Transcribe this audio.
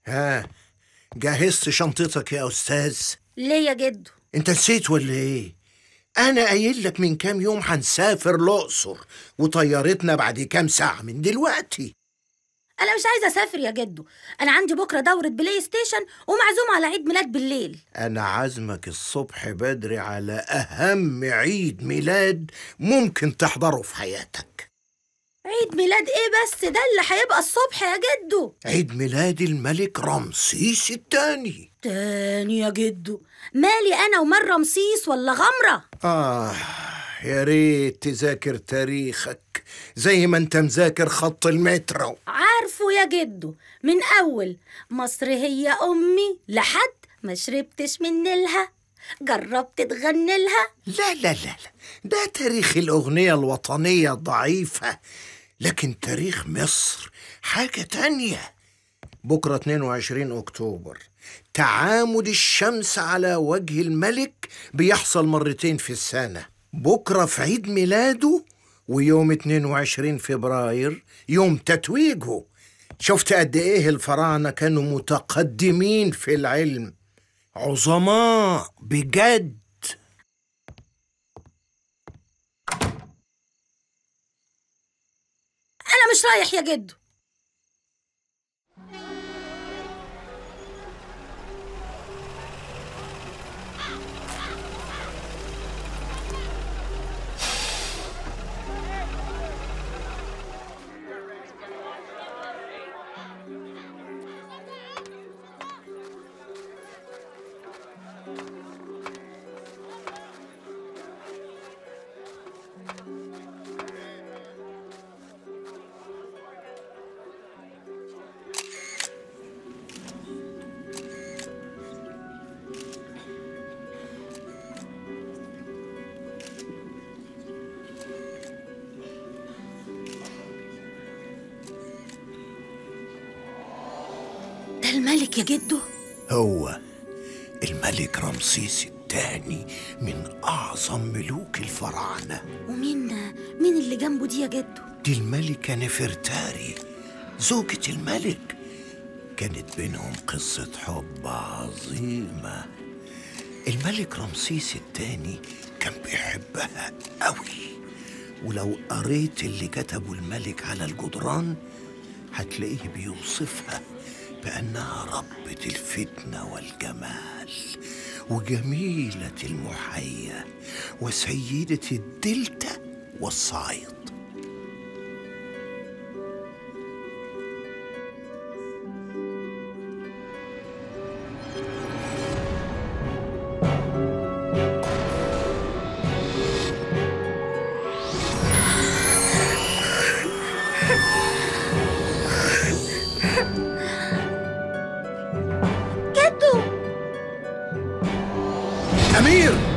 ها جهزت شنطتك يا أستاذ ليه يا جدو أنت نسيت ولا إيه؟ أنا قايل لك من كام يوم هنسافر الأقصر وطيارتنا بعد كام ساعة من دلوقتي انا مش عايزه اسافر يا جدو انا عندي بكره دوره بلاي ستيشن ومعزوم على عيد ميلاد بالليل أنا عازمك الصبح بدري على أهم عيد ميلاد ممكن تحضره في حياتك عيد ميلاد ايه بس ده اللي هيبقى الصبح يا جدو عيد ميلاد الملك رمسيس الثاني تاني يا جدو مالي انا ومال رمسيس ولا غمره آه يا ريت تذاكر تاريخك زي ما انت مذاكر خط المترو عارفه يا جدو من اول مصر هي امي لحد ما شربتش من نيلها جربت تغني لها لا لا لا لا ده تاريخ الأغنية الوطنية ضعيفة لكن تاريخ مصر حاجة تانية بكرة 22 أكتوبر تعامد الشمس على وجه الملك بيحصل مرتين في السنة بكرة في عيد ميلاده ويوم 22 فبراير يوم تتويجه شفت قد ايه الفراعنة كانوا متقدمين في العلم عظماء بجد انا مش رايح يا جدو ده الملك يا جدو هو الملك رمسيس الثاني من أعظم ملوك الفراعنة ومين مين اللي جنبه دي يا جدو دي الملكة نفرتاري زوجة الملك كانت بينهم قصة حب عظيمة الملك رمسيس الثاني كان بيحبها قوي ولو قريت اللي كتبه الملك على الجدران هتلاقيه بيوصفها بأنها ربة الفتنة والجمال وجميلة المحيا وسيدة الدلتا والصعيد جدو أمير